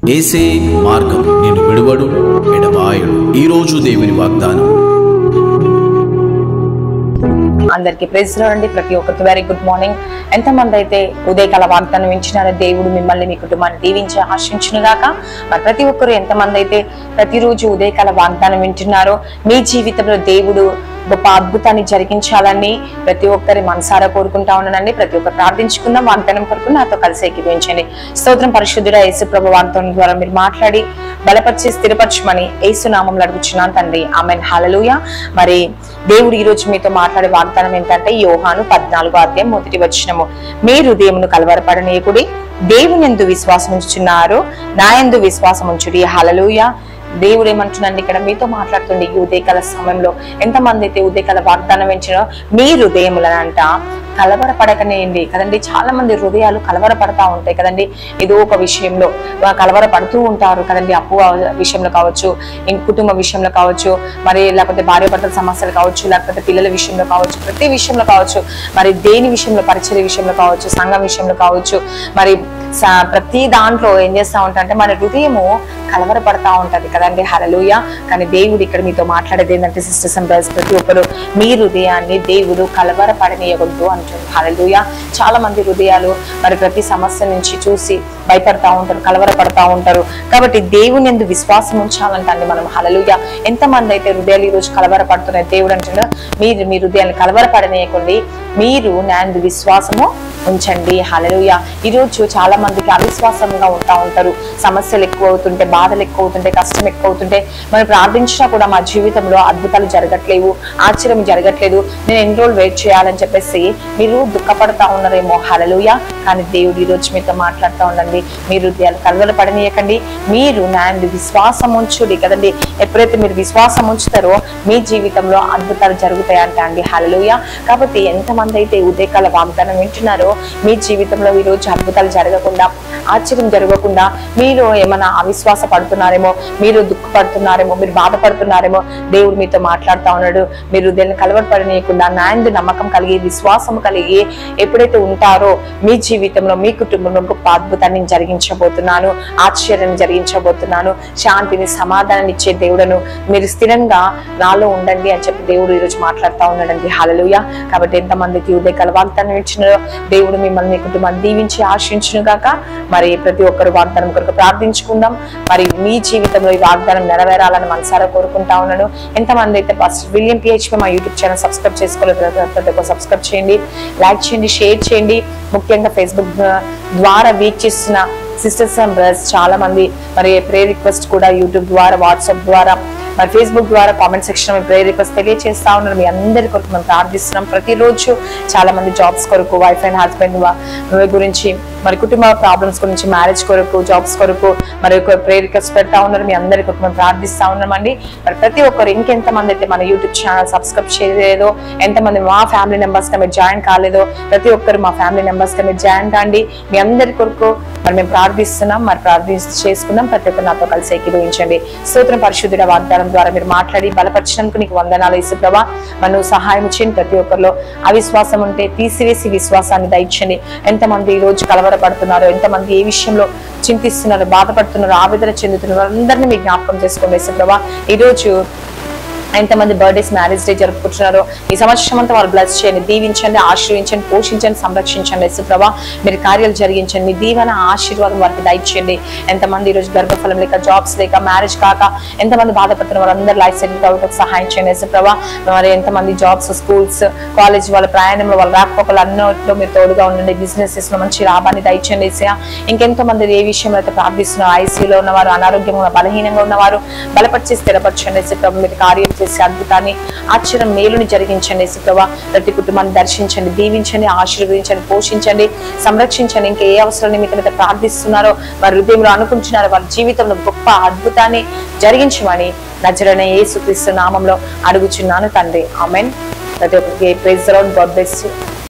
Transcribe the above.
ఏసే మార్గం నేను విడువడు ఎడబాయడు ఈ రోజు దేవుని వాగ్దానం అందరికి ప్రైజ్ అండి ప్రతి ఒక్కరికి వెరీ గుడ్ మార్నింగ్ ఎంతమంది అయితే ఉదయకాల వాగ్దానం ఇచ్చినారో దేవుడు మిమ్మల్ని మీ కుటుంబాన్ని దీవించి ఆశించును గాక మరి ప్రతి ఒక్కరు ఎంతమంది అయితే ప్రతిరోజు ఉదయకాల వాగ్దానం వింటున్నారో మీ జీవితంలో దేవుడు గొప్ప అద్భుతాన్ని జరిగించాలని ప్రతి ఒక్కరి మనసారా కోరుకుంటా ఉన్నానండి ప్రతి ఒక్కరు ప్రార్థించుకుందాం వాగ్దానం కొరకు నాతో కలిసి ఎక్కిపించండి స్తోత్రం పరిశుద్ధుడ యేసు ప్రభు వాగ్దానం ద్వారా మీరు మాట్లాడి బలపరిచి స్థిరపరచమని యేసు నామంలో అడుగుచున్నాను తండ్రి ఆమె హలలుయ మరి దేవుడు ఈ రోజు మీతో మాట్లాడే వాగ్దానం ఏంటంటే యోహాను పద్నాలుగో అధ్యాయం మొదటి వచ్చినము మీ హృదయమును కలవరపడనీయకుడి దేవుని ఎందు విశ్వాసం ఉంచుచున్నారు నా ఎందు విశ్వాసం ఉంచుడి హలలుయ దేవుడు ఏమంటున్నాడు ఇక్కడ మీతో మాట్లాడుతుండే ఈ ఉదయకాల సమయంలో ఎంతమంది అయితే ఉదయకాల వాగ్దానం ఇచ్చినో మీ హృదయములనంట కలవరపడకనేయండి కదండి చాలా మంది హృదయాలు కలవరపడతా ఉంటాయి కదండి ఏదో ఒక విషయంలో వా- కలవరపడుతూ ఉంటారు కదండి అప్పు విషయంలో కావచ్చు ఇంక కుటుంబ విషయంలో కావచ్చు మరి లేకపోతే భార్య భర్తల సమస్యలు కావచ్చు లేకపోతే పిల్లల విషయంలో కావచ్చు ప్రతి విషయంలో కావచ్చు మరి దేని విషయంలో పరిచయ విషయంలో కావచ్చు సంఘం విషయంలో కావచ్చు మరి స- ప్రతి దాంట్లో ఏం చేస్తా ఉంటారంటే మన హృదయము కలవరపడతా ఉంటది కదండి హరలుయ కానీ దేవుడు ఇక్కడ మీతో మాట్లాడేది ఏంటంటే సిస్టర్స్ అండ్ బ్రదర్స్ ప్రతి ఒక్కరు మీ హృదయాన్ని దేవుడు కలవరపడనీయకూడదు అంటుంది హరలుయ చాలా మంది హృదయాలు మరి ప్రతి సమస్య నుంచి చూసి భయపడతా ఉంటారు కలవరపడతా ఉంటారు కాబట్టి దేవుని ఎందు విశ్వాసం ఉంచాలంటండి మనం హలలుయ ఎంతమంది అయితే హృదయాలు ఈ రోజు కలవరపడుతున్నాయి దేవుడు అంటున్నాడు మీరు మీ హృదయాన్ని కలవరపడనీయకండి మీరు నా యందు విశ్వాసము ఉంచండి హలలుయ ఈరోజు చాలా మందికి అవిశ్వాసంగా ఉంటా ఉంటారు సమస్యలు ఎక్కువ అవుతుంటే బాధలు ఎక్కువ అవుతుంటే కష్టం ఎక్కువ అవుతుంటే మనం ప్రార్థించినా కూడా మా జీవితంలో అద్భుతాలు జరగట్లేవు ఆశ్చర్యం జరగట్లేదు నేను ఎన్ని రోజులు వెయిట్ చేయాలని చెప్పేసి మీరు దుఃఖపడతా ఉన్నారేమో హలలుయ కానీ దేవుడు ఈ రోజు మీతో మాట్లాడుతూ ఉండండి మీరు హృదయాలు కలవలు పడనీయకండి మీరు నా యందు విశ్వాసం ఉంచుడి కదండి ఎప్పుడైతే మీరు విశ్వాసం ఉంచుతారో మీ జీవితంలో అద్భుతాలు జరుగుతాయంట అండి హలలుయ కాబట్టి ఎంతమంది అయితే ఉదయకాల వాగ్దానం వింటున్నారో మీ జీవితంలో ఈ రోజు అద్భుతాలు జరగకుండా ఆశ్చర్యం జరగకుండా మీరు ఏమైనా అవిశ్వాస పడుతున్నారేమో మీరు దుఃఖపడుతున్నారేమో మీరు బాధపడుతున్నారేమో దేవుడు మీతో మాట్లాడుతా ఉన్నాడు మీరు దీన్ని కలవరపడనీయకుండా నాయందు నమ్మకం కలిగి విశ్వాసం కలిగి ఎప్పుడైతే ఉంటారో మీ జీవితంలో మీ కుటుంబంలో గొప్ప అద్భుతాన్ని జరిగించబోతున్నాను ఆశ్చర్యాన్ని జరిగించబోతున్నాను శాంతిని సమాధానాన్ని ఇచ్చే దేవుడను మీరు స్థిరంగా నాలో ఉండండి అని చెప్పి దేవుడు ఈరోజు మాట్లాడుతా ఉన్నాడండి హలలుయ కాబట్టి ఎంతమందికి ఉదయకాల వాగ్దానం ఇచ్చినారో దేవుడు మిమ్మల్ని మీ కుటుంబాన్ని దీవించి ఆశించును గాక మరి ప్రతి ఒక్కరు వాగ్దానం కొరకు ప్రార్థించుకుందాం మరి మీ జీవితంలో ఈ వాగ్దానం నెరవేరాలని మనసారా కోరుకుంటా ఉన్నాను ఎంతమంది అయితే ఫస్ట్ విలియం పిహెచ్పి మా యూట్యూబ్ ఛానల్ సబ్స్క్రైబ్ చేసుకోలేదు ప్రతి ఒక్కరు సబ్స్క్రైబ్ చేయండి లైక్ చేయండి షేర్ చేయండి ముఖ్యంగా ఫేస్బుక్ ద్వారా వీక్షిస్తున్న సిస్టర్స్ అండ్ బ్రదర్స్ చాలా మంది మరి ప్రే రిక్వెస్ట్ కూడా యూట్యూబ్ ద్వారా వాట్సాప్ ద్వారా మరి ఫేస్బుక్ ద్వారా కామెంట్ సెక్షన్ ప్రే రిక్వెస్ట్ తెలియజేస్తా ఉన్నారు మీ అందరి కొరకు మేము ప్రార్థిస్తున్నాం ప్రతిరోజు చాలా మంది జాబ్స్ కొరకు వైఫ్ అండ్ హస్బెండ్ గురించి మరి కుటుంబ ప్రాబ్లమ్స్ గురించి మ్యారేజ్ కొరకు జాబ్స్ కొరకు మరి ప్రే రిక్వెస్ట్ పెడతా ఉన్నారు మీ అందరి కొరకు మేము ప్రార్థిస్తా ఉన్నామండి మరి ప్రతి ఒక్కరు ఇంకెంత మంది అయితే మన యూట్యూబ్ ఛానల్ సబ్స్క్రైబ్ చేయలేదో ఎంతమంది మా ఫ్యామిలీ మెంబర్స్ గా మీరు జాయిన్ కాలేదో ప్రతి ఒక్కరు మా ఫ్యామిలీ మెంబర్స్ గా మీరు జాయిన్ కాండి మీ అందరి కొరకు మరి మేము ప్రార్థిస్తున్నాం మరి ప్రార్థి చేసుకుందాం ప్రతి ఒక్కరు నాతో కలిసి ఏకీభవించండి స్తోత్రం పరిశుద్ధుడ వాగ్దానం ద్వారా మీరు మాట్లాడి బలపరిచినందుకు నీకు వందనాలు ఇసు ప్రభా మరి నువ్వు సహాయం చేయండి ప్రతి ఒక్కరిలో అవిశ్వాసం ఉంటే తీసివేసి విశ్వాసాన్ని దయచండి ఎంతమంది ఈ రోజు కలవరపడుతున్నారో ఎంతమంది ఏ విషయంలో చింతిస్తున్నారు బాధపడుతున్నారు ఆవేదన చెందుతున్నారు అందరినీ మీ జ్ఞాపకం చేసుకోండి యేసు ప్రభా ఈ రోజు ఎంతమంది బర్త్డేస్ మ్యారేజ్ డే జరుపుకుంటున్నారో ఈ సంవత్సరం అంతా వాళ్ళు బ్లెస్ చేయండి దీవించండి ఆశ్రయించండి పోషించండి సంరక్షించండి యశుప్రభ మీరు కార్యాలు జరిగించండి మీ దీవెన ఆశీర్వాదం వారికి దయచేయండి ఎంతమంది ఈరోజు గర్భఫలం లేక జాబ్స్ లేక మ్యారేజ్ కాక ఎంతమంది బాధపడుతున్న వారందరూ లైఫ్ సెటిల్ అవ్వడానికి సహాయం చేయండి యశుప్రభ మరి ఎంతమంది జాబ్స్ స్కూల్స్ కాలేజ్ వాళ్ళ ప్రయాణంలో వాళ్ళ రాకపోకలు అన్నిట్లో మీరు తోడుగా ఉండండి బిజినెసెస్ లో మంచి లాభాన్ని దయచేయండి ఏసయ్య. ఇంకెంతో మంది ఏ విషయంలో అయితే ప్రార్థిస్తున్నారు ఐసీలో ఉన్నవారు అనారోగ్యంగా ఉన్న బలహీనంగా ఉన్నవారు బలపరిచి స్థిరపరచండి యేసుప్రభు మీరు కార్యం చేసే అద్భుతాన్ని ఆశ్చర్యం మేలుని జరిగించండి యేసుప్రభ ప్రతి కుటుంబాన్ని దర్శించండి దీవించండి ఆశీర్వదించండి పోషించండి సంరక్షించండి ఇంకా ఏ అవసరం నిమిత్తం అయితే ప్రార్థిస్తున్నారో వారి హృదయంలో అనుకుంటున్నారో వారి జీవితంలో గొప్ప అద్భుతాన్ని జరిగించమని నజరనే యేసుక్రీస్తు నామంలో అడుగుచున్నాను తండ్రి ఆమెన్ ప్రతి ఒక్కరికి ప్రైజ్ గాడ్ బ్లెస్ యు